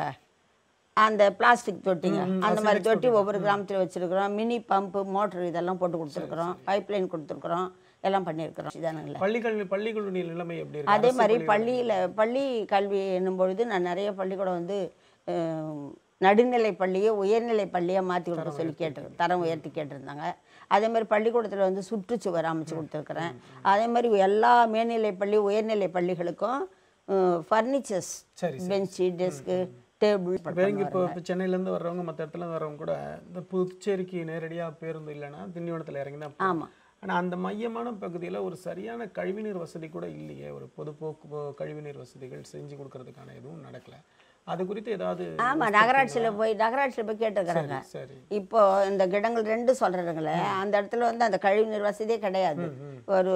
அந்த பிளாஸ்டிக் தொட்டிங்க அந்த மாதிரி தொட்டி ஒவ்வொரு கிராமத்தில் வச்சிருக்கிறோம் மினி பம்பு மோட்டர் இதெல்லாம் போட்டு கொடுத்துருக்குறோம் பைப் லைன் கொடுத்துருக்குறோம் எல்லாம் பண்ணியிருக்கிறோம் இதானுங்களே பள்ளிக்கல்வி பள்ளிகளுடைய நிலைமை எப்படி இருக்கு அதே அரசு மாதிரி பள்ளிகள் பள்ளியில் பள்ளி கல்வி என்னும் பொழுது நான் நிறைய பள்ளிக்கூடம் வந்து அஹ், நடுநிலை பள்ளியை உயர்நிலை பள்ளியாக மாற்றி கொடுக்க சொல்லி கேட்டு தரம் உயர்த்தி கேட்டிருந்தாங்க அதே மாதிரி பள்ளிக்கூடத்தில் வந்து சுற்றுச்சுவர் அமைச்சு கொடுத்துருக்குறேன் அதே மாதிரி எல்லா மேல்நிலை பள்ளி உயர்நிலை பள்ளிகளுக்கும் ஃபர்னிச்சர்ஸ் சரி, பெஞ்சு டெஸ்க்கு டேபிள் பேருங்க இப்போ இப்போ சென்னையிலேருந்து வர்றவங்க மற்ற இடத்துல இருந்து வர்றவங்க கூட இந்த புதுச்சேரிக்கு நேரடியாக பேருந்து இல்லைன்னா திண்டிவனத்தில் இறங்கி தான் ஆமா. ஆனால் அந்த மையமான பகுதியில் ஒரு சரியான கழிவுநீர் வசதி கூட இல்லையே ஒரு பொது போக்கு போ- கழிவுநீர் வசதிகள் செஞ்சு கொடுக்கறதுக்கான எதுவும் நடக்கல அது குறித்து ஏதாவது ஆமாம் நகராட்சியில் போய் நகராட்சியில் போய் கேட்டுக்கிறாங்க சரி இப்போ இந்த கிடங்கள் ரெண்டு சொல்கிறதுங்களே அந்த இடத்துல வந்து அந்த கழிவுநீர் வசதியே கிடையாது ஒரு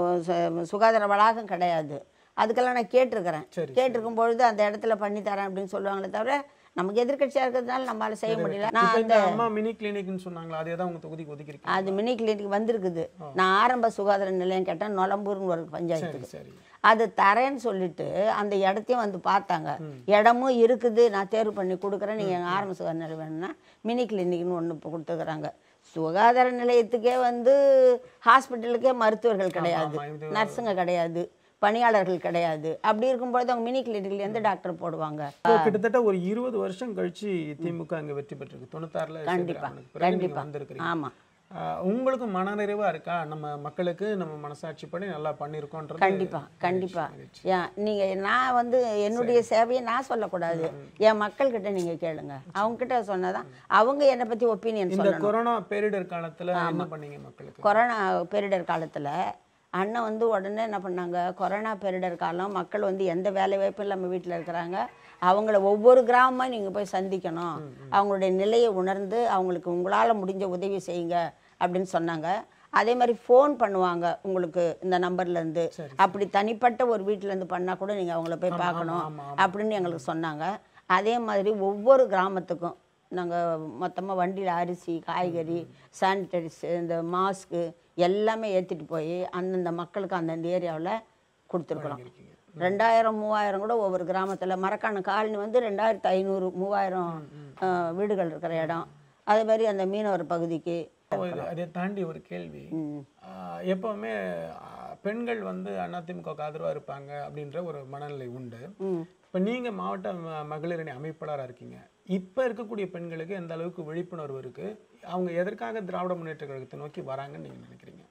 சு- சுகாதார வளாகம் கிடையாது அதுக்கெல்லாம் நான் கேட்டிருக்கிறேன் சரி, கேட்டிருக்கும் பொழுது அந்த இடத்துல பண்ணி தரேன் அப்படின்னு சொல்லுவாங்களே தவிர நமக்கு எதிர்க்கட்சியாக இருக்கிறதுனால நம்மளால செய்ய முடியல நான் இப்போ அந்த இந்த அம்மா மினி கிளினிக்னு சொன்னாங்களா அதே தான் உங்க தொகுதிக்கு ஒதுக்கிருக்கீங்க அது மினி கிளினிக் வந்திருக்குது நான் ஆரம்ப சுகாதார நிலையம் கேட்டேன் நொலம்பூர்னு ஒரு சரி பஞ்சாயத்துக்கு சரி அது தரேன்னு சொல்லிட்டு அந்த இடத்தையும் வந்து பார்த்தாங்க இடமும் இருக்குது நான் தேர்வு பண்ணி கொடுக்குறேன் நீங்கள் எங்கள் ஆரம்ப சுகாதார நிலையம் வேணும்னா மினி கிளினிக்னு ஒன்று இப்போ கொடுத்துருக்குறாங்க சுகாதார நிலையத்துக்கே வந்து ஹாஸ்பிட்டலுக்கே மருத்துவர்கள் கிடையாது ஆமா, இது- நர்ஸுங்க கிடையாது பணியாளர்கள் கிடையாது அப்படி இருக்கும்பொழுது அவங்க மினி கிளினிக்ல எந்த டாக்டர் போடுவாங்க இப்போ கிட்டத்தட்ட ஒரு இருபது வருஷம் கழிச்சு திமுக அங்க வெற்றி பெற்றிருக்கு தொண்ணூத்தாறுல கண்டிப்பா, சேதுராமனுக்கு பிறகு நீங்க கண்டிப்பா. வந்திருக்கிறீங்க ஆமாம் ஆஹ் உங்களுக்கு மனநிறைவா இருக்கா நம்ம மக்களுக்கு நம்ம மனசாட்சி படி நல்லா பண்ணியிருக்கோன்றது கண்டிப்பா கண்டிப்பா ஏன் நீங்க நான் வந்து என்னுடைய சேவையை நான் சொல்லக்கூடாது என் மக்கள்கிட்ட நீங்க கேளுங்க அவங்க கிட்ட சொன்னாதான் அவங்க என்னை பத்தி ஒப்பீனியன் இந்த சொல்லணும் கொரோனா பேரிடர் காலத்துல என்ன பண்ணீங்க மக்களுக்கு கொரோனா பேரிடர் காலத்தில் அண்ணன் வந்து உடனே என்ன பண்ணாங்க கொரோனா பேரிடர் காலம் மக்கள் வந்து எந்த வேலை வாய்ப்பும் இல்லாமல் வீட்டில் இருக்கிறாங்க அவங்கள ஒவ்வொரு கிராமமாக நீங்கள் போய் சந்திக்கணும் அவங்களுடைய நிலையை உணர்ந்து அவங்களுக்கு உங்களால் முடிஞ்ச உதவி செய்யுங்க அப்படின்னு சொன்னாங்க அதே மாதிரி ஃபோன் பண்ணுவாங்க உங்களுக்கு இந்த நம்பர்லேருந்து அப்படி தனிப்பட்ட ஒரு வீட்டிலேருந்து பண்ணால் கூட நீங்கள் அவங்கள போய் பார்க்கணும் ஆமா, அப்படின்னு எங்களுக்கு சொன்னாங்க அதே மாதிரி ஒவ்வொரு கிராமத்துக்கும் நாங்கள் மொத்தமாக வண்டியில் அரிசி காய்கறி சானிடரிஸ் இந்த மாஸ்க்கு எல்லாமே ஏற்றிட்டு போய் அந்தந்த மக்களுக்கு அந்தந்த ஏரியாவில் கொடுத்துருக்குறோம் ரெண்டாயிரம் மூவாயிரம் கூட ஒவ்வொரு கிராமத்தில் மரக்கான காலனி வந்து ரெண்டாயிரத்து ஐநூறு மூவாயிரம் அஹ், வீடுகள் இருக்கிற இடம் அதே மாதிரி அந்த மீனவர் பகுதிக்கு அப்போ இது- அதை தாண்டி ஒரு கேள்வி ஆஹ் எப்பவுமே ஆஹ் பெண்கள் வந்து அதிமுக ஆதரவா இருப்பாங்க அப்படின்ற ஒரு மனநிலை உண்டு இப்போ நீங்க மாவட்ட ம- மகளிர் அணி அமைப்பாளராக இருக்கீங்க இப்போ இருக்கக்கூடிய பெண்களுக்கு எந்த அளவுக்கு விழிப்புணர்வு இருக்கு அவங்க எதற்காக திராவிட முன்னேற்ற கழகத்தை நோக்கி வராங்கன்னு நீங்க நினைக்கிறீங்க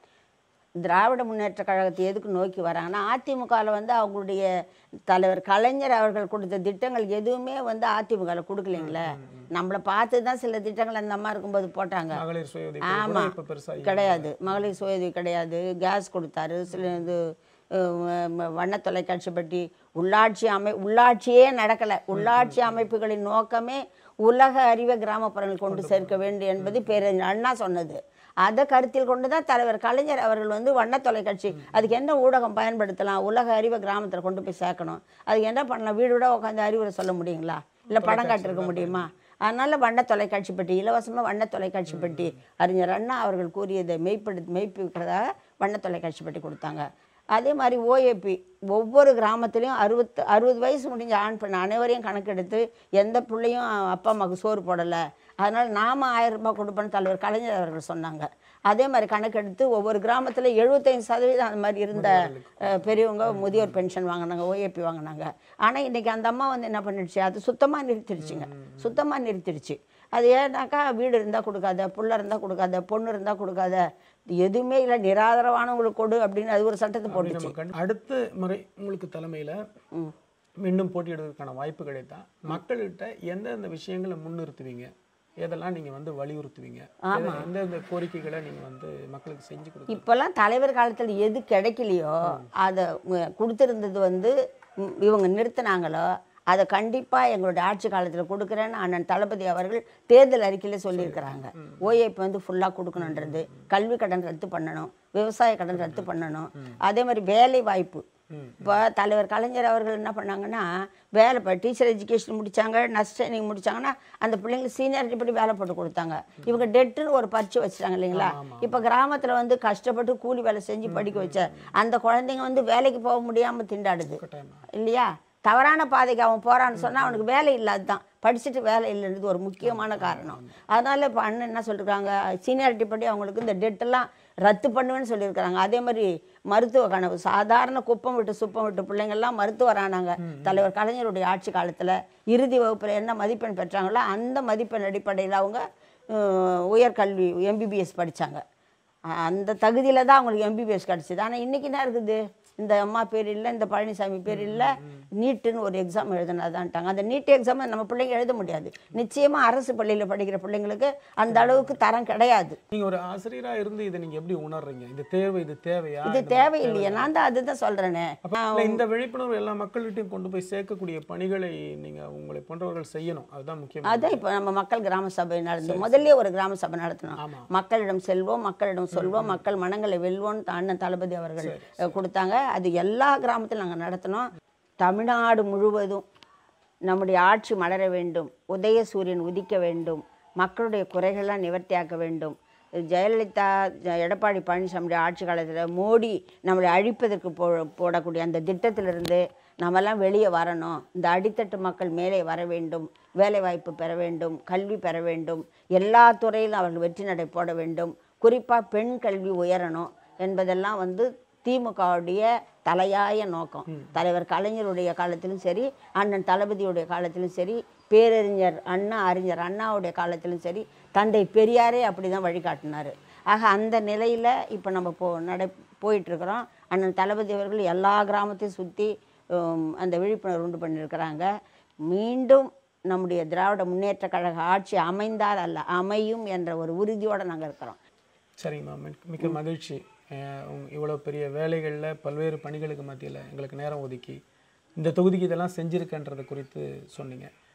திராவிட முன்னேற்ற கழகத்தை எதுக்கு நோக்கி வராங்கன்னா அதிமுகவில் வந்து அவங்களுடைய தலைவர் கலைஞர் அவர்கள் கொடுத்த திட்டங்கள் எதுவுமே வந்து அதிமுகவில் கொடுக்கலைங்களே நம்மளை பார்த்து தான் சில திட்டங்கள் அந்த அம்மா இருக்கும்போது போட்டாங்க மகளிர் சுய உதவி ஆமா. இப்போ பெருசா இல்லை. கிடையாது மகளிர் சுய உதவி கிடையாது கேஸ் கொடுத்தாரு சில இது அஹ், வ- வண்ண தொலைக்காட்சி பற்றி உள்ளாட்சி அமை உள்ளாட்சியே நடக்கலை உள்ளாட்சி அமைப்புகளின் நோக்கமே உலக அறிவை கிராமப்புறங்கள் கொண்டு சேர்க்க வேண்டும் என்பது பேரறிஞர் அண்ணா சொன்னது அதை கருத்தில் கொண்டு தான் தலைவர் கலைஞர் அவர்கள் வந்து வண்ண தொலைக்காட்சி அதுக்கு என்ன ஊடகம் பயன்படுத்தலாம் உலக அறிவை கிராமத்தில் கொண்டு போய் சேர்க்கணும் அதுக்கு என்ன பண்ணலாம் வீடு விட உட்காந்து அறிவுரை சொல்ல முடியுங்களா இல்லை படம் காட்டிருக்க முடியுமா அதனால் வண்ண தொலைக்காட்சி பெட்டி இலவசமாக வண்ண தொலைக்காட்சி பெட்டி அறிஞர் அண்ணா அவர்கள் கூறியதை மெய்ப்படு மெய்ப்பிக்கிறதாக வண்ண தொலைக்காட்சி பெட்டி கொடுத்தாங்க அதே மாதிரி ஓஏபி ஒவ்வொரு கிராமத்துலேயும் அறுபத்து அறுபது வயசு முடிஞ்ச ஆண் பெண் அனைவரையும் கணக்கெடுத்து எந்த பிள்ளையும் அப்பா அம்மாவுக்கு சோறு போடலை அதனால் நாம ஆயிரம் ரூபாய் கொடுப்போன்னு தலைவர் கலைஞர் அவர்கள் சொன்னாங்க அதே மாதிரி கணக்கெடுத்து ஒவ்வொரு கிராமத்தில் எழுபத்தைந்து சதவீதம் அந்த மாதிரி இருந்த அஹ், பெரியவங்க முதியோர் பென்ஷன் வாங்கினாங்க ஓஏபி வாங்கினாங்க ஆனால் இன்றைக்கி அந்த அம்மா வந்து என்ன பண்ணிடுச்சு அது சுத்தமாக நிறுத்திடுச்சுங்க சுத்தமாக நிறுத்திடுச்சு அது ஏன்னாக்கா வீடு இருந்தால் கொடுக்காத புள்ள இருந்தால் கொடுக்காத பொண்ணு இருந்தால் கொடுக்காத எதுவுமே இல்லை நிராதரவானவங்களுக்கு கொடு அப்படின்னு அது ஒரு சட்டத்தை அப்படி போட்டுச்சு நம்ம கண் அடுத்த முறை உங்களுக்கு தலைமையில் மீண்டும் போட்டியிடுவதற்கான வாய்ப்பு கிடைத்தா மக்கள்கிட்ட எந்தெந்த விஷயங்களை முன்னிறுத்துவீங்க எதெல்லாம் நீங்கள் வந்து வலியுறுத்துவீங்க எத- எந்தெந்த கோரிக்கைகளை நீங்கள் வந்து மக்களுக்கு செஞ்சு கொடுப்பீங்க இப்போல்லாம் தலைவர் காலத்தில் எது கிடைக்கலையோ அதை கொடுத்துருந்தது வந்து ம், இவங்க நிறுத்தினாங்களோ அதை கண்டிப்பாக எங்களுடைய ஆட்சி காலத்தில் கொடுக்குறேன்னு அண்ணன் தளபதி அவர்கள் தேர்தல் அறிக்கையில் சொல்லியிருக்கிறாங்க ஓஏபி வந்து ஃபுல்லாக கொடுக்கணுன்றது கல்வி கடன் ரத்து பண்ணணும் விவசாய கடன் ரத்து பண்ணணும் அதே மாதிரி வேலை வாய்ப்பு இப்போ தலைவர் கலைஞர் அவர்கள் என்ன பண்ணாங்கன்னா வேலை இப்போ டீச்சர் எஜுகேஷன் முடிச்சாங்க நர்ஸ் ட்ரைனிங் முடிச்சாங்கன்னா அந்த பிள்ளைங்களுக்கு சீனியாரிட்டி படி வேலை போட்டு கொடுத்தாங்க இவங்க டெட்டுன்னு ஒரு பரிச்சு வச்சுட்டாங்க இல்லைங்களா இப்போ கிராமத்தில் வந்து கஷ்டப்பட்டு கூலி வேலை செஞ்சு படிக்க வச்ச அந்த குழந்தைங்க வந்து வேலைக்கு போக முடியாமல் திண்டாடுது இல்லையா தவறான பாதைக்கு அவன் போறான்னு சொன்னா அவனுக்கு வேலை இல்லாது தான் படிச்சுட்டு வேலை இல்லைன்றது ஒரு முக்கியமான காரணம் அதனால இப்போ அண்ணன் என்ன சொல்லிருக்காங்க சீனியாரிட்டி படி அவங்களுக்கு இந்த டெட்டெல்லாம் ரத்து பண்ணுவேன்னு சொல்லியிருக்கிறாங்க அதே மாதிரி மருத்துவ கனவு சாதாரண குப்பம் விட்டு சுப்பம் விட்டு பிள்ளைங்கள்லாம் மருத்துவர் ஆனாங்க தலைவர் கலைஞருடைய ஆட்சி காலத்தில் இறுதி வகுப்பில் என்ன மதிப்பெண் பெற்றாங்களோ அந்த மதிப்பெண் அடிப்படையில் அவங்க அஹ், உயர்கல்வி எம்பிபிஎஸ் படிச்சாங்க அந்த தகுதியில் தான் அவங்களுக்கு எம்பிபிஎஸ் கிடச்சிது ஆனால் இன்றைக்கி என்ன இருக்குது இந்த அம்மா பேர் இல்லை இந்த பழனிசாமி பேர் இல்லை நீட்டுன்னு ஒரு எக்ஸாம் எழுதுனதான்ட்டாங்க அந்த நீட் எக்ஸாம் நம்ம பிள்ளைங்க எழுத முடியாது நிச்சயமாக அரசு பள்ளியில் படிக்கிற பிள்ளைங்களுக்கு அந்த அளவுக்கு தரம் கிடையாது நீங்க ஒரு ஆசிரியரா இருந்து இதை நீங்க எப்படி உணர்றீங்க இந்த தேவை இது தேவையா இது இந்த தேவையில்லையே நான் தான் அதுதான் சொல்கிறேனே அப்ப இல்ல, இந்த விழிப்புணர்வு எல்லா மக்கள்கிட்டையும் கொண்டு போய் சேர்க்கக்கூடிய பணிகளை நீங்க உங்களை போன்றவர்கள் செய்யணும் அதுதான் முக்கியம் அதான் இப்போ நம்ம மக்கள் கிராம சபை நடந்து முதல்ல ஒரு கிராம சபை நடத்தணும் ஆமா. மக்களிடம் செல்வோம் மக்களிடம் சொல்வோம் மக்கள் மனங்களை வெல்வோம் அண்ணன் தளபதி அவர்கள் அஹ், கொடுத்தாங்க அது எல்லா கிராமத்திலும் நாங்கள் நடத்தினோம் தமிழ்நாடு முழுவதும் நம்முடைய ஆட்சி மலர வேண்டும் உதயசூரியன் உதிக்க வேண்டும் மக்களுடைய குறைகள்லாம் நிவர்த்தியாக்க வேண்டும் ஜெயலலிதா ஜ- எடப்பாடி பழனிசாமியுடைய ஆட்சி காலத்தில் மோடி நம்மளை அழிப்பதற்கு போ போடக்கூடிய அந்த திட்டத்திலிருந்து நம்மெல்லாம் வெளியே வரணும் இந்த அடித்தட்டு மக்கள் மேலே வர வேண்டும் வேலைவாய்ப்பு பெற வேண்டும் கல்வி பெற வேண்டும் எல்லா துறையிலும் அவர்கள் வெற்றி நடை போட வேண்டும் குறிப்பாக பெண் கல்வி உயரணும் என்பதெல்லாம் வந்து திமுகவுடைய தலையாய நோக்கம் தலைவர் கலைஞருடைய காலத்திலும் சரி அண்ணன் தளபதியுடைய காலத்திலும் சரி பேரறிஞர் அண்ணா அறிஞர் அண்ணாவுடைய காலத்திலும் சரி தந்தை பெரியாரே அப்படி தான் வழிகாட்டினார் ஆக அந்த நிலையில் இப்போ நம்ம போ நடை போயிட்டுருக்குறோம் அண்ணன் தளபதி அவர்கள் எல்லா கிராமத்தையும் சுற்றி அந்த விழிப்புணர்வு உண்டு பண்ணியிருக்கிறாங்க மீண்டும் நம்முடைய திராவிட முன்னேற்ற கழக ஆட்சி அமைந்தால் அல்ல அமையும் என்ற ஒரு உறுதியோடு நாங்கள் இருக்கிறோம் சரிங்கம்மா மிக்க- மிக்க மகிழ்ச்சி அஹ் உங்க- இவ்வளவு பெரிய வேலைகளில் பல்வேறு பணிகளுக்கு மத்தியில் எங்களுக்கு நேரம் ஒதுக்கி இந்த தொகுதிக்கு இதெல்லாம் செஞ்சிருக்கன்றதை குறித்து சொன்னீங்க